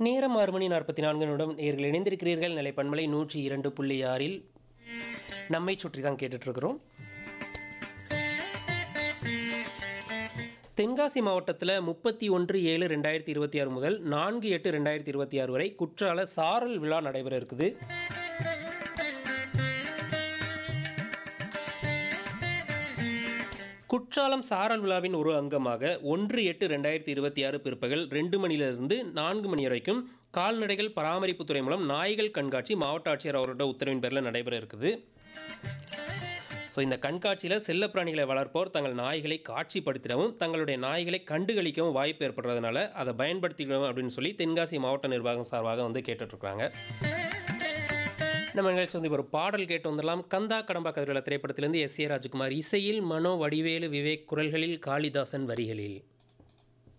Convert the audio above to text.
நேரம் ஆறு மணி நாற்பத்தி நான்கு நிமிடம் நேர்கள் இணைந்திருக்கிறீர்கள் நிலை பண்பலை நூற்றி இரண்டு புள்ளி ஆறில் நம்மை சுற்றி தான் கேட்டுட்ருக்குறோம் தென்காசி மாவட்டத்தில் முப்பத்தி ஒன்று ஏழு ரெண்டாயிரத்தி இருபத்தி ஆறு முதல் நான்கு எட்டு ரெண்டாயிரத்தி இருபத்தி ஆறு வரை குற்றால சாரல் விழா நடைபெற இருக்குது குற்றாலம் சாரல் விழாவின் ஒரு அங்கமாக ஒன்று எட்டு ரெண்டாயிரத்தி இருபத்தி ஆறு பிற்பகல் ரெண்டு மணியிலிருந்து நான்கு மணி வரைக்கும் கால்நடைகள் பராமரிப்புத்துறை மூலம் நாய்கள் கண்காட்சி மாவட்ட ஆட்சியர் அவரோட உத்தரவின் பேரில் நடைபெற இருக்குது ஸோ இந்த கண்காட்சியில் செல்லப்பிராணிகளை வளர்ப்போர் தங்கள் நாய்களை காட்சிப்படுத்திடவும் தங்களுடைய நாய்களை கண்டுகளிக்கவும் வாய்ப்பு ஏற்படுறதுனால அதை பயன்படுத்திக்கணும் அப்படின்னு சொல்லி தென்காசி மாவட்ட நிர்வாகம் சார்பாக வந்து கேட்டுட்ருக்காங்க நம்ம நிகழ்ச்சி வந்து ஒரு பாடல் கேட்டு வந்துடலாம் கந்தா கடம்பா கதிர்களை திரைப்படத்திலிருந்து எஸ் ஏ ராஜ்குமார் இசையில் மனோ வடிவேலு விவேக் குரல்களில் காளிதாசன் வரிகளில்